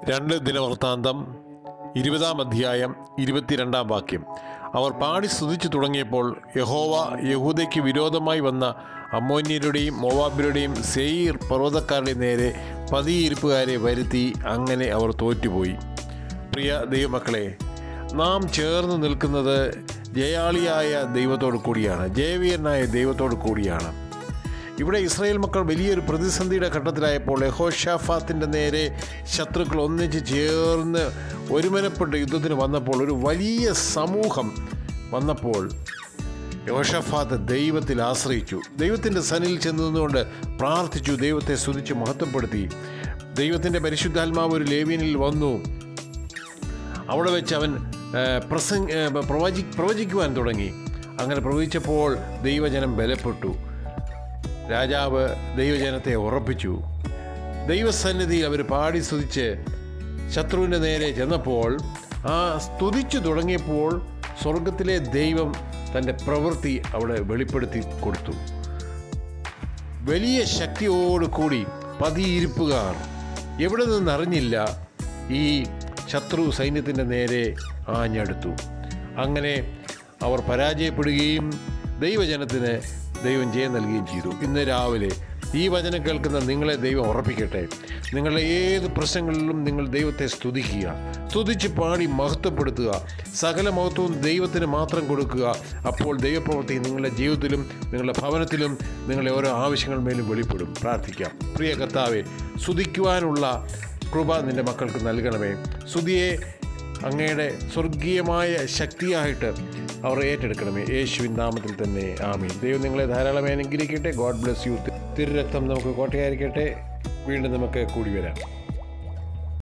രണ്ട് ദിനവൃത്താന്തം ഇരുപതാം അധ്യായം ഇരുപത്തിരണ്ടാം വാക്യം അവർ പാടി സ്തുതിച്ചു തുടങ്ങിയപ്പോൾ യഹോവ യഹൂദയ്ക്ക് വിരോധമായി വന്ന അമ്മോന്യരുടെയും മോവാബിയുടെയും സെയീർ പർവ്വതക്കാരുടെ നേരെ പതിയിരിപ്പുകാരെ വരുത്തി അങ്ങനെ അവർ തോറ്റുപോയി പ്രിയ ദൈവമക്കളെ നാം ചേർന്ന് നിൽക്കുന്നത് ജയാളിയായ ദൈവത്തോടു കൂടിയാണ് ജയവീരനായ ദൈവത്തോടു കൂടിയാണ് ഇവിടെ ഇസ്രായേൽ മക്കൾ വലിയൊരു പ്രതിസന്ധിയുടെ ഘട്ടത്തിലായപ്പോൾ യഹോഷാഫാത്തിൻ്റെ നേരെ ശത്രുക്കൾ ഒന്നിച്ച് ചേർന്ന് ഒരുമനപ്പെട്ട് യുദ്ധത്തിന് വന്നപ്പോൾ ഒരു വലിയ സമൂഹം വന്നപ്പോൾ യോഷഫാത്ത് ദൈവത്തിൽ ആശ്രയിച്ചു ദൈവത്തിൻ്റെ സനിൽ ചെന്ന് നിന്നുകൊണ്ട് പ്രാർത്ഥിച്ചു ദൈവത്തെ സ്തുതിച്ച് മഹത്വപ്പെടുത്തി ദൈവത്തിൻ്റെ പരിശുദ്ധാത്മാവ് ഒരു ലേവ്യനിൽ വന്നു അവിടെ വെച്ച് അവൻ പ്രസംഗ പ്രവചി പ്രവചിക്കുവാൻ തുടങ്ങി അങ്ങനെ പ്രവചിച്ചപ്പോൾ ദൈവജനം ബലപ്പെട്ടു രാജാവ് ദൈവജനത്തെ ഉറപ്പിച്ചു ദൈവസന്നിധിയിൽ അവർ പാടി സ്തുതിച്ച് ശത്രുവിൻ്റെ നേരെ ചെന്നപ്പോൾ ആ സ്തുതിച്ചു തുടങ്ങിയപ്പോൾ സ്വർഗത്തിലെ ദൈവം തൻ്റെ പ്രവൃത്തി അവിടെ വെളിപ്പെടുത്തി കൊടുത്തു വലിയ ശക്തിയോട് കൂടി പതിയിരിപ്പുകാർ എവിടെ നിന്നറിഞ്ഞില്ല ഈ ശത്രു സൈന്യത്തിൻ്റെ നേരെ ആഞ്ഞെടുത്തു അങ്ങനെ അവർ പരാജയപ്പെടുകയും ദൈവജനത്തിന് ദൈവം ജയം നൽകുകയും ചെയ്തു ഇന്ന് രാവിലെ ഈ വചനം കേൾക്കുന്ന നിങ്ങളെ ദൈവം ഉറപ്പിക്കട്ടെ നിങ്ങളുടെ ഏത് പ്രശ്നങ്ങളിലും നിങ്ങൾ ദൈവത്തെ സ്തുതിക്കുക സ്തുതിച്ച് പാടി മഹത്വപ്പെടുത്തുക സകല മഹത്വവും ദൈവത്തിന് മാത്രം കൊടുക്കുക അപ്പോൾ ദൈവപ്രവൃത്തി നിങ്ങളുടെ ജീവിതത്തിലും നിങ്ങളുടെ ഭവനത്തിലും നിങ്ങളുടെ ഓരോ ആവശ്യങ്ങൾ മേലും വെളിപ്പെടും പ്രാർത്ഥിക്കാം പ്രിയ കർത്താവെ സ്തുതിക്കുവാനുള്ള കൃപ നിൻ്റെ മക്കൾക്ക് നൽകണമേ സ്തുതിയെ അങ്ങയുടെ സ്വർഗീയമായ ശക്തിയായിട്ട് അവർ ഏറ്റെടുക്കണമേ യേശുവിൻ നാമത്തിൽ തന്നെ ആമീൻ ദൈവം നിങ്ങളെ ധാരാളമായി അനുഗ്രഹിക്കട്ടെ ഗോഡ് ബ്ലെസ് യു തിരുരക്തം നമുക്ക് കോട്ടയായിരിക്കട്ടെ വീണ്ടും നമുക്ക് കൂടി വരാം